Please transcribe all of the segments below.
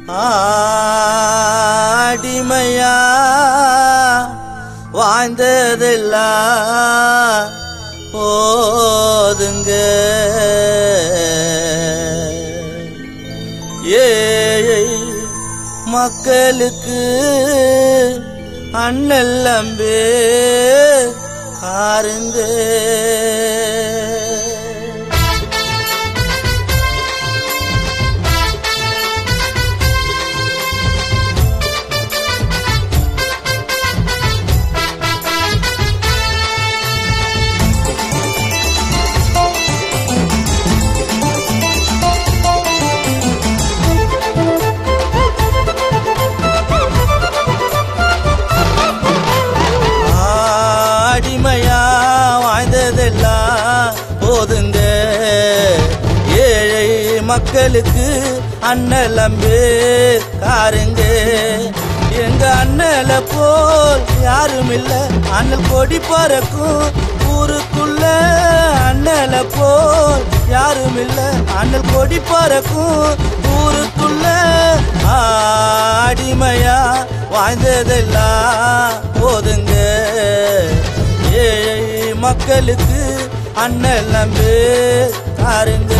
ஆடிமையா வாழ்ந்ததெல்லாம் போதுங்க ஏழை மக்களுக்கு அண்ணல்லம்பே காருங்க ஆடிமையா வாழ்ந்ததெல்லாம் போதுங்க ஏழை மக்களுக்கு அண்ணலம்பு காருங்க எங்க அண்ணல போல் யாரும் இல்ல அண்ணல் கொடி பறக்கும் ஊருக்குள்ள அண்ணல போல் யாரும் இல்ல அண்ணல் கொடி பறக்கும் ஊருக்குள்ள ஆடிமையா வாழ்ந்ததெல்லாம் போதுங்க ஏழை மக்களுக்கு அண்ணல் நம்பு தாருங்க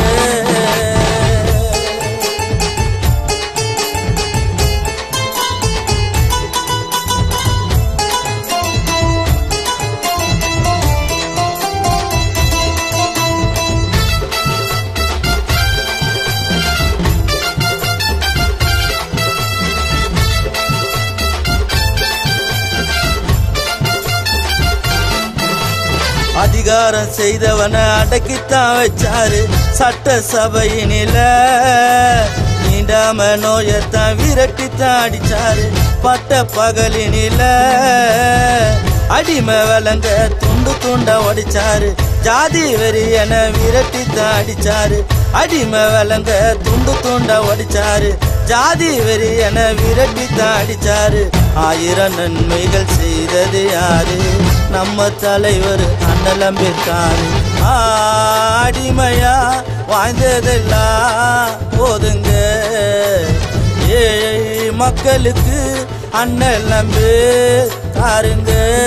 அதிகாரம் செய்தவன அடக்கித்தான் வச்சாரு சட்டசபையினில நீண்டாம நோயத்தான் விரட்டித்தான் அடிச்சாரு பட்ட பகலினில அடிமை விலங்க துண்டு துண்டா ஒடிச்சாரு ஜாதி வெறி என விரட்டித்தான் அடிச்சாரு அடிமை விலங்க துண்டு துண்டா ஒடிச்சாரு ஜாதி வெறி என விரட்டித்தான் அடிச்சாரு ஆயிரம் நன்மைகள் செய்தது யாரு நம்ம தலைவர் அண்ணல் அம்பேத்கார் ஆடிமையா வாழ்ந்ததெல்லாம் போதுங்க ஏழை மக்களுக்கு அண்ணல் நம்பு தாருங்க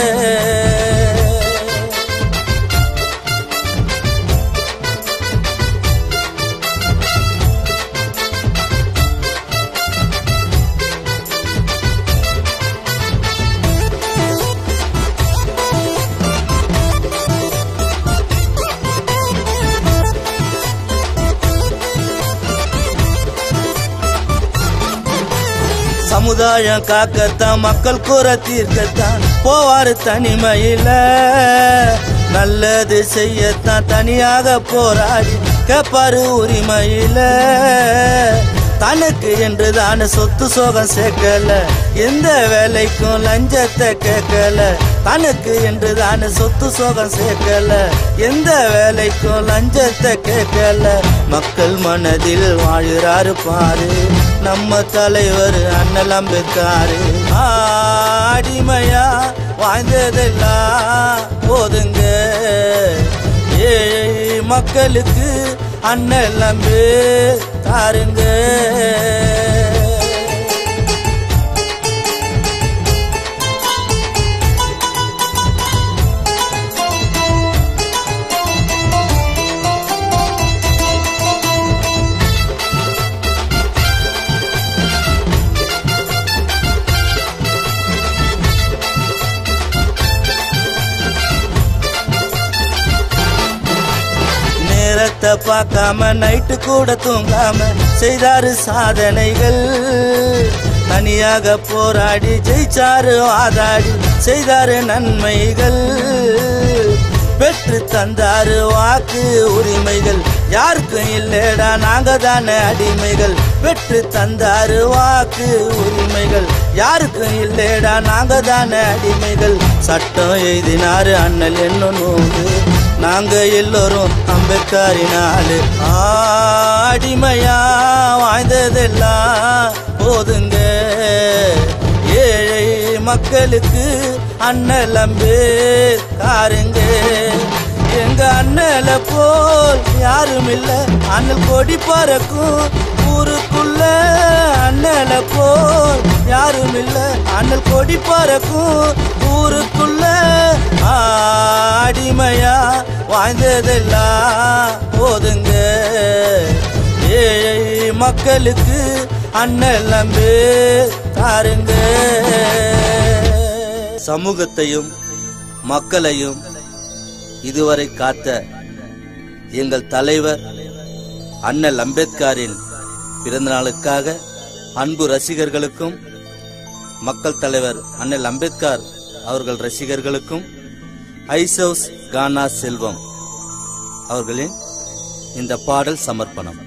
சமுதாயம் காக்கத்தான் மக்கள் கூற தீர்க்கத்தான் போவாரு தனிமையில நல்லது செய்யத்தான் தனியாக போராடி கேப்பாரு உரிமையில தனக்கு என்று தான சொத்து சோகம் சேர்க்கல எந்த வேலைக்கும் லஞ்சத்தை கேட்கல தனக்கு என்று தான சொத்து சோகம் சேர்க்கல எந்த வேலைக்கும் லஞ்சத்தை கேட்கல மக்கள் மனதில் வாழுறாரு பாரு நம்ம தலைவர் அண்ணல் அம்பேத்காரு ஆடிமையா வாழ்ந்ததெல்லாம் போதுங்க ஏழை மக்களுக்கு அண்ணல் அம்பு தாருங்க நேரத்தை பார்க்காம நைட்டு கூட தூங்காம செய்தாரு சாதனைகள் தனியாக போராடி ஜெயிச்சாரு வாதாடி செய்தாரு நன்மைகள் பெற்று தந்தாரு வாக்கு உரிமைகள் யாருக்கும் இல்லடா நாங்க தானே அடிமைகள் பெற்று தந்தாரு வாக்கு உரிமைகள் யாருக்கும் இல்லடா நாங்க தானே அடிமைகள் சட்டம் எழுதினாரு அண்ணல் என்னும் நூறு நாங்க எல்லோரும் அம்பேத்கரினாலு ஆடிமையா வாழ்ந்ததெல்லாம் போதுங்க ஏழை மக்களுக்கு அண்ணல் அம்பேத்காருங்க எங்க அண்ணல போல் யாரும் இல்ல அண்ணல் கொடி பறக்கும் ஊருக்குள்ள அண்ணல யாரும் இல்ல அண்ணல் கொடி பறக்கும் ஊருக்குள்ள அடிமையா வாழ்ந்ததெல்லாம் போதுங்க ஏழை மக்களுக்கு அண்ணல் நம்பி தாருங்க சமூகத்தையும் மக்களையும் இதுவரை காத்த எங்கள் தலைவர் அண்ணல் அம்பேத்கரின் பிறந்த நாளுக்காக அன்பு ரசிகர்களுக்கும் மக்கள் தலைவர் அண்ணல் அம்பேத்கர் அவர்கள் ரசிகர்களுக்கும் ஐசவுஸ் கானா செல்வம் அவர்களின் இந்த பாடல் சமர்ப்பணம்